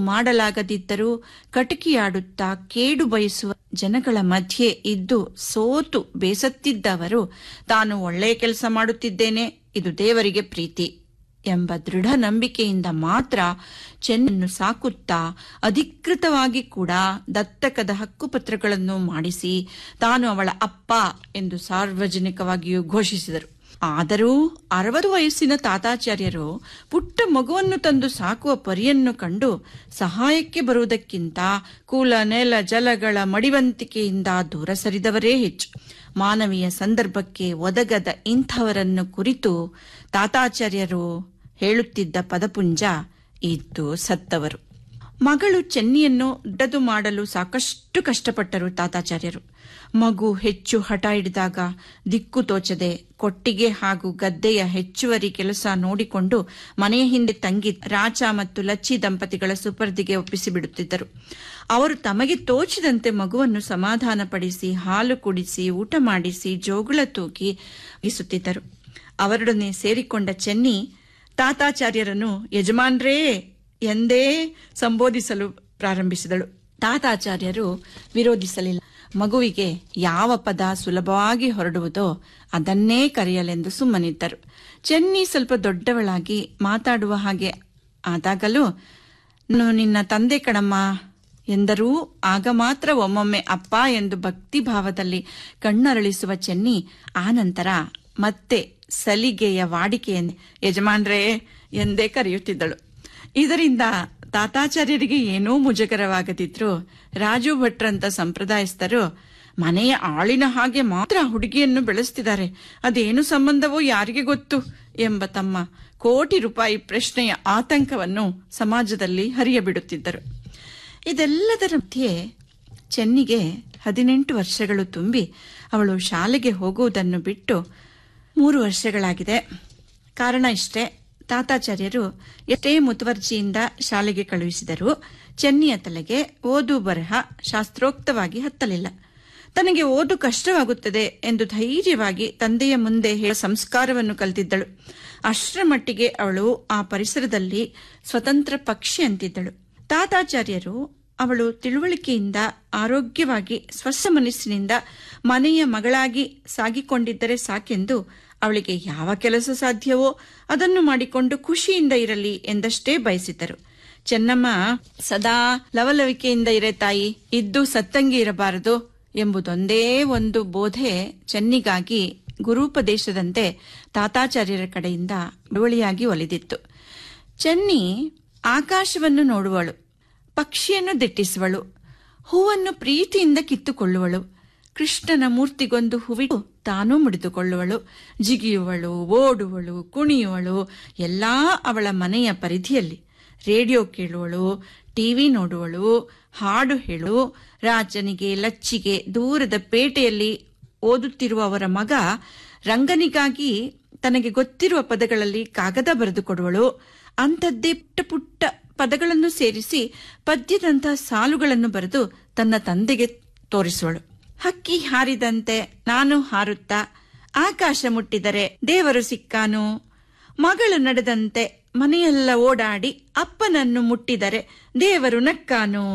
ಮಾಡಲಾಗದಿದ್ದರೂ ಕಟಕಿಯಾಡುತ್ತಾ ಕೇಡು ಬಯಸುವ ಜನಗಳ ಮಧ್ಯೆ ಇದ್ದು ಸೋತು ಬೇಸತ್ತಿದ್ದ ಅವರು ತಾನು ಒಳ್ಳೆಯ ಕೆಲಸ ಮಾಡುತ್ತಿದ್ದೇನೆ ಇದು ದೇವರಿಗೆ ಪ್ರೀತಿ ಎಂಬ ದೃಢ ನಂಬಿಕೆಯಿಂದ ಮಾತ್ರ ಚೆನ್ನನ್ನು ಸಾಕುತ್ತಾ ಅಧಿಕೃತವಾಗಿ ಕೂಡ ದತ್ತಕದ ಹಕ್ಕುಪತ್ರಗಳನ್ನು ಮಾಡಿಸಿ ತಾನು ಅವಳ ಅಪ್ಪ ಎಂದು ಸಾರ್ವಜನಿಕವಾಗಿಯೂ ಘೋಷಿಸಿದರು ಆದರೂ ಅರವತ್ತು ವಯಸ್ಸಿನ ತಾತಾಚಾರ್ಯರು ಪುಟ್ಟ ಮಗುವನ್ನು ತಂದು ಸಾಕುವ ಪರಿಯನ್ನು ಕಂಡು ಸಹಾಯಕ್ಕೆ ಬರುವುದಕ್ಕಿಂತ ಕುಲ ನೆಲ ಜಲಗಳ ಮಡಿವಂತಿಕೆಯಿಂದ ದೂರ ಸರಿದವರೇ ಹೆಚ್ಚು ಮಾನವೀಯ ಸಂದರ್ಭಕ್ಕೆ ಒದಗದ ಇಂಥವರನ್ನು ಕುರಿತು ತಾತಾಚಾರ್ಯರು ಹೇಳುತ್ತಿದ್ದ ಪದಪುಂಜ ಇದ್ದು ಸತ್ತವರು ಮಗಳು ಚೆನ್ನಿಯನ್ನು ದೊಡ್ಡದು ಮಾಡಲು ಸಾಕಷ್ಟು ಕಷ್ಟಪಟ್ಟರು ತಾತಾಚಾರ್ಯರು ಮಗು ಹೆಚ್ಚು ಹಠ ಹಿಡಿದಾಗ ದಿಕ್ಕು ತೋಚದೆ ಕೊಟ್ಟಿಗೆ ಹಾಗೂ ಗದ್ದೆಯ ಹೆಚ್ಚುವರಿ ಕೆಲಸ ನೋಡಿಕೊಂಡು ಮನೆಯ ಹಿಂದೆ ತಂಗಿ ರಾಚ ಮತ್ತು ಲಚ್ಚಿ ದಂಪತಿಗಳ ಸುಪರ್ದಿಗೆ ಒಪ್ಪಿಸಿಬಿಡುತ್ತಿದ್ದರು ಅವರು ತಮಗೆ ತೋಚಿದಂತೆ ಮಗುವನ್ನು ಸಮಾಧಾನಪಡಿಸಿ ಹಾಲು ಕುಡಿಸಿ ಊಟ ಮಾಡಿಸಿ ಜೋಗುಳ ತೂಗಿ ಇಸುತ್ತಿದ್ದರು ಅವರೊಡನೆ ಸೇರಿಕೊಂಡ ಚೆನ್ನಿ ತಾತಾಚಾರ್ಯರನ್ನು ಯಜಮಾನ್ರೇ ಎಂದೇ ಸಂಬೋಧಿಸಲು ಪ್ರಾರಂಭಿಸಿದಳು ತಾತಾಚಾರ್ಯರು ವಿರೋಧಿಸಲಿಲ್ಲ ಮಗುವಿಗೆ ಯಾವ ಪದ ಸುಲಭವಾಗಿ ಹೊರಡುವುದೋ ಅದನ್ನೇ ಕರೆಯಲೆಂದು ಸುಮ್ಮನಿದ್ದರು ಚೆನ್ನಿ ಸ್ವಲ್ಪ ದೊಡ್ಡವಳಾಗಿ ಮಾತಾಡುವ ಹಾಗೆ ಆದಾಗಲೂ ನಾನು ನಿನ್ನ ತಂದೆ ಕಣಮ್ಮ ಎಂದರೂ ಆಗ ಮಾತ್ರ ಒಮ್ಮೊಮ್ಮೆ ಅಪ್ಪ ಎಂದು ಭಕ್ತಿಭಾವದಲ್ಲಿ ಕಣ್ಣರಳಿಸುವ ಚೆನ್ನಿ ಆನಂತರ ಮತ್ತೆ ಸಲಿಗೆಯ ವಾಡಿಕೆಯನ್ನೇ ಯಜಮಾನ್ರೇ ಎಂದೇ ಕರೆಯುತ್ತಿದ್ದಳು ಇದರಿಂದ ತಾತಾಚಾರ್ಯರಿಗೆ ಏನೂ ಮುಜುಗರವಾಗದಿದ್ರು ರಾಜು ಭಟ್ರಂತ ಸಂಪ್ರದಾಯಸ್ಥರು ಮನೆಯ ಆಳಿನ ಹಾಗೆ ಮಾತ್ರ ಹುಡುಗಿಯನ್ನು ಬೆಳೆಸ್ತಿದ್ದಾರೆ ಅದೇನು ಸಂಬಂಧವೋ ಯಾರಿಗೆ ಗೊತ್ತು ಎಂಬ ತಮ್ಮ ಕೋಟಿ ರೂಪಾಯಿ ಪ್ರಶ್ನೆಯ ಆತಂಕವನ್ನು ಸಮಾಜದಲ್ಲಿ ಹರಿಯಬಿಡುತ್ತಿದ್ದರು ಇದೆಲ್ಲದರ ಮಧ್ಯೆ ಚೆನ್ನಿಗೆ ಹದಿನೆಂಟು ವರ್ಷಗಳು ತುಂಬಿ ಅವಳು ಶಾಲೆಗೆ ಹೋಗುವುದನ್ನು ಬಿಟ್ಟು ಮೂರು ವರ್ಷಗಳಾಗಿದೆ ಕಾರಣ ಇಷ್ಟೇ ತಾತಾಚಾರ್ಯರು ಎಷ್ಟೇ ಮುತುವರ್ಜಿಯಿಂದ ಶಾಲೆಗೆ ಕಳುಹಿಸಿದರು ಚೆನ್ನಿಯ ತಲೆಗೆ ಓದು ಬರಹ ಶಾಸ್ತ್ರೋಕ್ತವಾಗಿ ಹತ್ತಲಿಲ್ಲ ತನಗೆ ಓದು ಕಷ್ಟವಾಗುತ್ತದೆ ಎಂದು ಧೈರ್ಯವಾಗಿ ತಂದೆಯ ಮುಂದೆ ಹೇಳ ಸಂಸ್ಕಾರವನ್ನು ಕಲಿತಿದ್ದಳು ಅಷ್ಟರ ಮಟ್ಟಿಗೆ ಅವಳು ಆ ಪರಿಸರದಲ್ಲಿ ಸ್ವತಂತ್ರ ಪಕ್ಷಿ ಅಂತಿದ್ದಳು ತಾತಾಚಾರ್ಯರು ಅವಳು ತಿಳುವಳಿಕೆಯಿಂದ ಆರೋಗ್ಯವಾಗಿ ಸ್ವಸ್ಥ ಮನಸ್ಸಿನಿಂದ ಮನೆಯ ಮಗಳಾಗಿ ಸಾಗಿಕೊಂಡಿದ್ದರೆ ಸಾಕೆಂದು ಅವಳಿಗೆ ಯಾವ ಕೆಲಸ ಸಾಧ್ಯವೋ ಅದನ್ನು ಮಾಡಿಕೊಂಡು ಖುಷಿಯಿಂದ ಇರಲಿ ಎಂದಷ್ಟೇ ಬಯಸಿದ್ದರು ಚೆನ್ನಮ್ಮ ಸದಾ ಲವಲವಿಕೆಯಿಂದ ಇರೆ ತಾಯಿ ಇದ್ದು ಸತ್ತಂಗಿ ಇರಬಾರದು ಎಂಬುದೊಂದೇ ಒಂದು ಬೋಧೆ ಚೆನ್ನಿಗಾಗಿ ಗುರೂಪದೇಶದಂತೆ ತಾತಾಚಾರ್ಯರ ಕಡೆಯಿಂದ ಬಳುವಳಿಯಾಗಿ ಒಲಿದಿತ್ತು ಚೆನ್ನಿ ಆಕಾಶವನ್ನು ನೋಡುವಳು ಪಕ್ಷಿಯನ್ನು ದಿಟ್ಟಿಸುವಳು ಹೂವನ್ನು ಪ್ರೀತಿಯಿಂದ ಕಿತ್ತುಕೊಳ್ಳುವಳು ಕೃಷ್ಣನ ಮೂರ್ತಿಗೊಂದು ಹೂವಿಟ್ಟು ತಾನೂ ಮುಡಿದುಕೊಳ್ಳುವಳು ಜಿಗಿಯುವಳು ಓಡುವಳು ಕುಣಿಯುವಳು ಎಲ್ಲಾ ಅವಳ ಮನೆಯ ಪರಿಧಿಯಲ್ಲಿ ರೇಡಿಯೋ ಕೇಳುವಳು ಟಿವಿ ನೋಡುವಳು ಹಾಡು ಹೇಳು ರಾಜನಿಗೆ ಲಚ್ಚಿಗೆ ದೂರದ ಪೇಟೆಯಲ್ಲಿ ಓದುತ್ತಿರುವ ಅವರ ಮಗ ರಂಗನಿಗಾಗಿ ತನಗೆ ಗೊತ್ತಿರುವ ಪದಗಳಲ್ಲಿ ಕಾಗದ ಬರೆದುಕೊಡುವಳು ಅಂಥದ್ದೇ ಪುಟ್ಟ ಪುಟ್ಟ ಪದಗಳನ್ನು ಸೇರಿಸಿ ಪದ್ಯದಂತಹ ಸಾಲುಗಳನ್ನು ಬರೆದು ತನ್ನ ತಂದೆಗೆ ತೋರಿಸುವಳು ಹಕ್ಕಿ ಹಾರಿದಂತೆ ನಾನು ಹಾರುತ್ತಾ ಆಕಾಶ ಮುಟ್ಟಿದರೆ ದೇವರು ಸಿಕ್ಕಾನು ಮಗಳು ನಡೆದಂತೆ ಮನೆಯೆಲ್ಲ ಓಡಾಡಿ ಅಪ್ಪನನ್ನು ಮುಟ್ಟಿದರೆ ದೇವರು ನಕ್ಕಾನು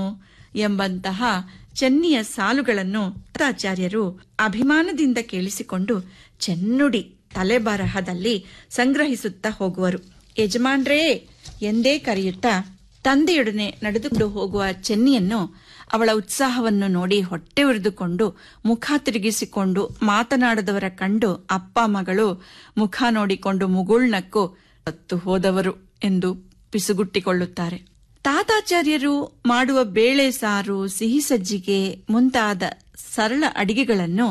ಎಂಬಂತಹ ಚೆನ್ನಿಯ ಸಾಲುಗಳನ್ನು ತಾಚಾರ್ಯರು ಅಭಿಮಾನದಿಂದ ಕೇಳಿಸಿಕೊಂಡು ಚೆನ್ನುಡಿ ತಲೆಬರಹದಲ್ಲಿ ಸಂಗ್ರಹಿಸುತ್ತಾ ಹೋಗುವರು ಯಜಮಾನ್ರೇ ಎಂದೇ ಕರೆಯುತ್ತಾ ತಂದೆಯೊಡನೆ ನಡೆದುಕೊಂಡು ಹೋಗುವ ಚೆನ್ನಿಯನ್ನು ಅವಳ ಉತ್ಸಾಹವನ್ನು ನೋಡಿ ಹೊಟ್ಟೆ ಉರಿದುಕೊಂಡು ಮುಖ ತಿರುಗಿಸಿಕೊಂಡು ಮಾತನಾಡದವರ ಕಂಡು ಅಪ್ಪ ಮಗಳು ಮುಖ ನೋಡಿಕೊಂಡು ಮುಗುಳ್ನಕ್ಕು ಹತ್ತು ಹೋದವರು ಎಂದು ಪಿಸುಗುಟ್ಟಿಕೊಳ್ಳುತ್ತಾರೆ ತಾತಾಚಾರ್ಯರು ಮಾಡುವ ಬೇಳೆ ಸಾರು ಸಿಹಿ ಸಜ್ಜಿಗೆ ಮುಂತಾದ ಸರಳ ಅಡಿಗೆಗಳನ್ನು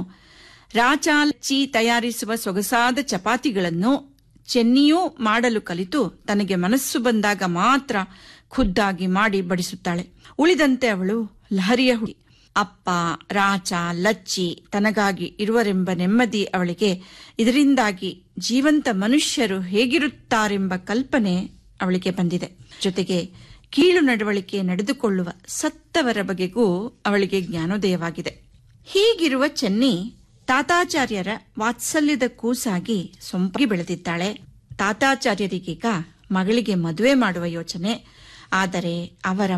ರಾಚಾಲಚ್ಚಿ ತಯಾರಿಸುವ ಸೊಗಸಾದ ಚಪಾತಿಗಳನ್ನು ಚೆನ್ನಿಯೂ ಮಾಡಲು ಕಲಿತು ತನಗೆ ಮನಸ್ಸು ಬಂದಾಗ ಮಾತ್ರ ಖುದ್ದಾಗಿ ಮಾಡಿ ಬಡಿಸುತ್ತಾಳೆ ಉಳಿದಂತೆ ಅವಳು ಲಹರಿಯ ಹುಡಿ ಅಪ್ಪ ರಾಚ ಲಚ್ಚಿ ತನಗಾಗಿ ಇರುವರೆಂಬ ನೆಮ್ಮದಿ ಅವಳಿಗೆ ಇದರಿಂದಾಗಿ ಜೀವಂತ ಮನುಷ್ಯರು ಹೇಗಿರುತ್ತಾರೆಂಬ ಕಲ್ಪನೆ ಅವಳಿಗೆ ಬಂದಿದೆ ಜೊತೆಗೆ ಕೀಳು ನಡವಳಿಕೆ ನಡೆದುಕೊಳ್ಳುವ ಸತ್ತವರ ಬಗೆಗೂ ಅವಳಿಗೆ ಜ್ಞಾನೋದಯವಾಗಿದೆ ಹೀಗಿರುವ ಚೆನ್ನಿ ತಾತಾಚಾರ್ಯರ ವಾತ್ಸಲ್ಯದ ಕೂಸಾಗಿ ಸೊಂಪಾಗಿ ಬೆಳೆದಿದ್ದಾಳೆ ತಾತಾಚಾರ್ಯರಿಗೀಗ ಮಗಳಿಗೆ ಮದುವೆ ಮಾಡುವ ಯೋಚನೆ ಆದರೆ ಅವರ